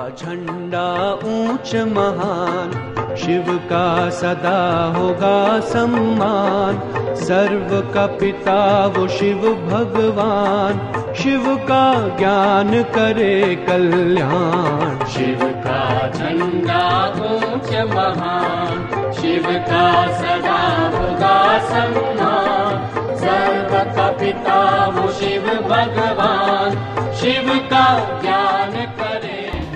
झंडा ऊंच महान शिव का सदा होगा सम्मान सर्व का पिता वो शिव भगवान शिव का ज्ञान करे कल्याण शिव का झंडा ऊंच महान शिव का सदा होगा सम्मान सर्व का पिता वो शिव भगवान शिव का ज्ञान करे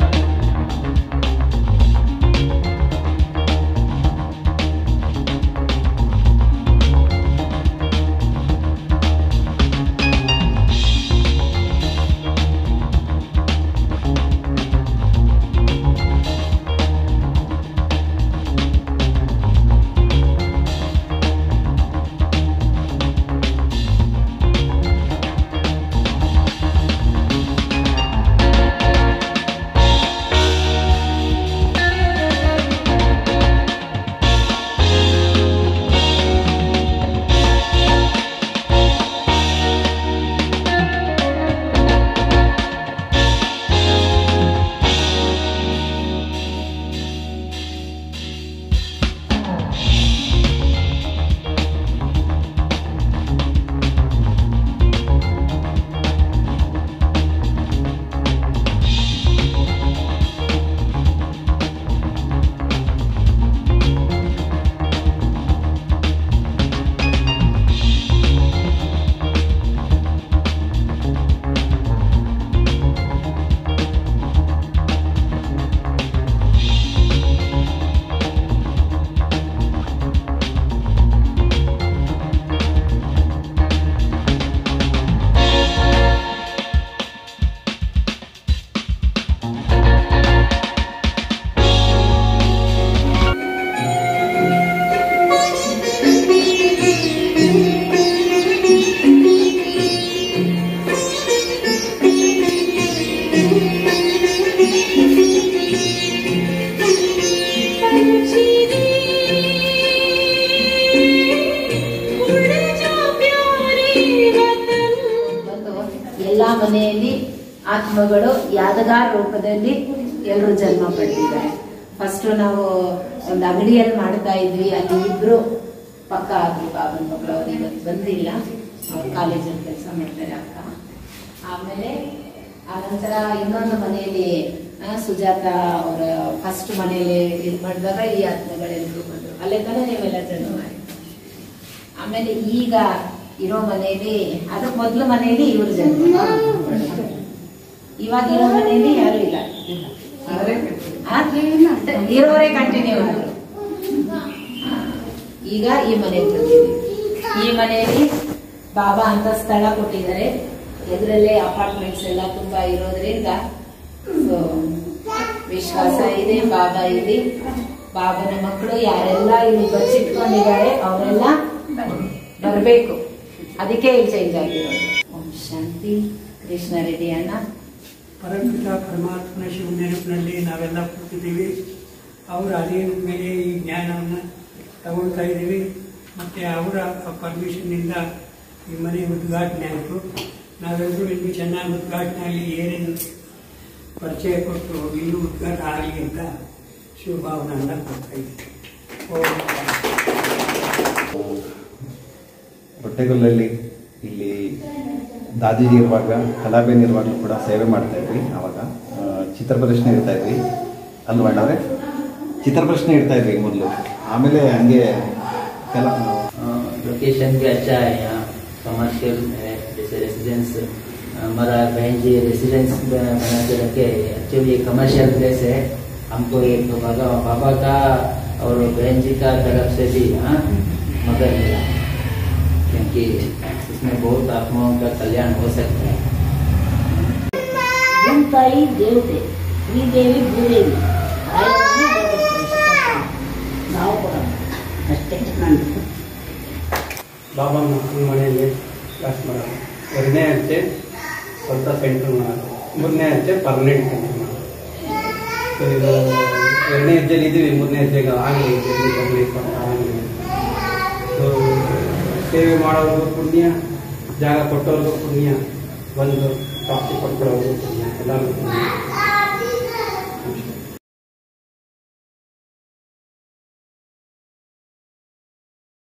ಬಂದು ಎಲ್ಲಾ ಮನೆಯಲ್ಲಿ ಆತ್ಮಗಳು ಯಾದಗಾರ ರೂಪದಲ್ಲಿ ಎಲ್ಲರೂ ಜನ್ಮ ಪಡೆದಿದ್ದಾರೆ ಫಸ್ಟ್ ನಾವು ಒಂದು ಅಂಗಡಿಯಲ್ಲಿ ಮಾಡ್ತಾ ಇದ್ವಿ ಅಲ್ಲಿ ಇಬ್ರು ಪಕ್ಕ ಆದ್ರು ಬಾಬನ್ ಮಗಳು ಅವ್ರು ಇವತ್ತು ಬಂದಿಲ್ಲ ಅವ್ರು ಕಾಲೇಜಲ್ಲಿ ಕೆಲಸ ಮಾಡ್ತಾರೆ ಅಕ್ಕ ಆಮೇಲೆ ಆ ನಂತರ ಇನ್ನೊಂದು ಮನೆಯಲ್ಲಿ ಆ, ಸುಜಾತ ಅವರ ಫಸ್ಟ್ ಮನೆಯಲ್ಲಿ ಇದು ಮಾಡಿದಾಗ ಈ ಆತ್ಮಗಳೆಲ್ಲರೂ ಬಂದರು ಅಲ್ಲೇ ತಾನೇ ನೀವೆಲ್ಲ ಜನ್ಮ ಮಾಡಿ ಆಮೇಲೆ ಈಗ ಇರೋ ಮನೆಯಲ್ಲಿ ಅದಕ್ಕೆ ಮೊದಲು ಮನೆಯಲ್ಲಿ ಇವ್ರ ಜನ್ಮ ಇವಾಗ ಇರೋ ಮನೆಯಲ್ಲಿ ಯಾರು ಇಲ್ಲ ಆ? ಇರೋರೇ ಕಂಟಿನ್ಯೂ ಆದ್ರು ಆ, ಈಗ ಈ ಮನೆಗೆ ಬಂದಿದ್ದೀವಿ ಈ ಮನೆಯಲ್ಲಿ ಬಾಬಾ ಅಂತ ಸ್ಥಳ ಕೊಟ್ಟಿದ್ದಾರೆ ಎದುರಲ್ಲೇ ಅಪಾರ್ಟ್ಮೆಂಟ್ಸ್ ಎಲ್ಲ ತುಂಬಾ ಇರೋದ್ರಿಂದ ಸೊ ವಿಶ್ವಾಸ ಇದೆ ಬಾಬಾ ಇದೆ ಬಾಬನ ಮಕ್ಕಳು ಯಾರೆಲ್ಲ ಇಲ್ಲಿ ಬಚ್ಚಿಟ್ಕೊಂಡಿದ್ದಾರೆ ಅವರೆಲ್ಲ ಬರಬೇಕು ಅದಕ್ಕೆ ಇಲ್ಲಿ ಚೇಂಜ್ ಆಗಿರೋದು ಓಂ ಶಾಂತಿ ಕೃಷ್ಣ ರೆಡ್ಡಿ ಅಣ್ಣ ಪರಮಪಿತ ಪರಮಾತ್ಮನ ಶಿವ ನೆನಪಿನಲ್ಲಿ ನಾವೆಲ್ಲ ಕೂತಿದ್ದೀವಿ ಅವರ ಅಧೀನದ ಮೇಲೆ ಈ ಜ್ಞಾನವನ್ನು ತಗೊಳ್ತಾ ಇದ್ದೀವಿ ಮತ್ತು ಅವರ ಪರ್ಮಿಷನ್ನಿಂದ ಈ ಮನೆ ಉದ್ಘಾಟನೆ ಆಯಿತು ನಾವೆಲ್ಲರೂ ಇನ್ನೂ ಚೆನ್ನಾಗಿ ಉದ್ಘಾಟನೆ ಆಗಲಿ ಏನೇನು ಪರಿಚಯ ಕೊಟ್ಟು ಇನ್ನೂ ಉದ್ಘಾಟನೆ ಆಗಲಿ ಅಂತ ಶುಭಭಾವನೆಯನ್ನು ಕೊಡ್ತಾ ಇದ್ದೀವಿ ಓಂ ಹೊಟ್ಟೆಗೊಲ್ಲಲ್ಲಿ ಇಲ್ಲಿ ದಾದಿಜಿ ಇರುವಾಗ ಕಲಾಬೇನ್ ಇರುವಾಗಲೂ ಕೂಡ ಸೇವೆ ಮಾಡ್ತಾ ಇದ್ವಿ ಆವಾಗ ಆ, ಚಿತ್ರ ಪ್ರದರ್ಶನ ಇಡ್ತಾ ಇದ್ವಿ ಅಲ್ವಾ ಅಣ್ಣವ್ರೆ ಚಿತ್ರ ಪ್ರದರ್ಶನ ಇಡ್ತಾ ಇದ್ವಿ ಮೊದಲು ಆಮೇಲೆ ಹಂಗೆ ಕೆಲ लोकेशन भी अच्छा है यहाँ कमर्शियल है जैसे रेसिडेंस हमारा बहन जी रेसिडेंस बना के रखे एक्चुअली कमर्शियल प्लेस है हमको एक तो बाबा बाबा का और बहन जी का तरफ से भी हाँ मदद मिला क्योंकि इसमें बहुत आत्माओं का कल्याण हो सकता है ಭೂತಾಯಿ ದೇವತೆ ಶ್ರೀದೇವಿ ಭೂದೇವಿ ತಾಯಿಯಾಗಿ ನಾವು ಕೂಡ ಅಷ್ಟೇ ನಾನು ಬಾಬಾನ ಮನೆಯಲ್ಲಿ ಕ್ಲಾಸ್ ಮಾಡೋದು ಎರಡನೇ ಹೆಜ್ಜೆ ಸ್ವಂತ ಸೆಂಟ್ರ್ ಮಾಡೋದು ಮೂರನೇ ಹೆಜ್ಜೆ ಪರ್ಮನೆಂಟ್ ಸೆಂಟ್ರ್ ಮಾಡೋದು ಸೊ ಇದು ಎರಡನೇ ಹೆಜ್ಜೆಲಿ ಇದ್ದೀವಿ ಮೂರನೇ ಹೆಜ್ಜೆಗೆ ಆಗಲಿ ಜಲ್ದಿ ಬರಬೇಕು ಅಂತ ಆಗಲಿ ಸೊ ಸೇವೆ ಮಾಡೋರ್ಗೂ ಪುಣ್ಯ ಜಾಗ ಕೊಟ್ಟವ್ರಿಗೂ ಪುಣ್ಯ ಬಂದು ಪ್ರಾಪ್ತಿ ಪಡ್ಕೊಳ್ಳೋರ್ಗೂ ಪುಣ್ಯ ಎಲ್ಲರಿಗೂ ಪುಣ್ಯ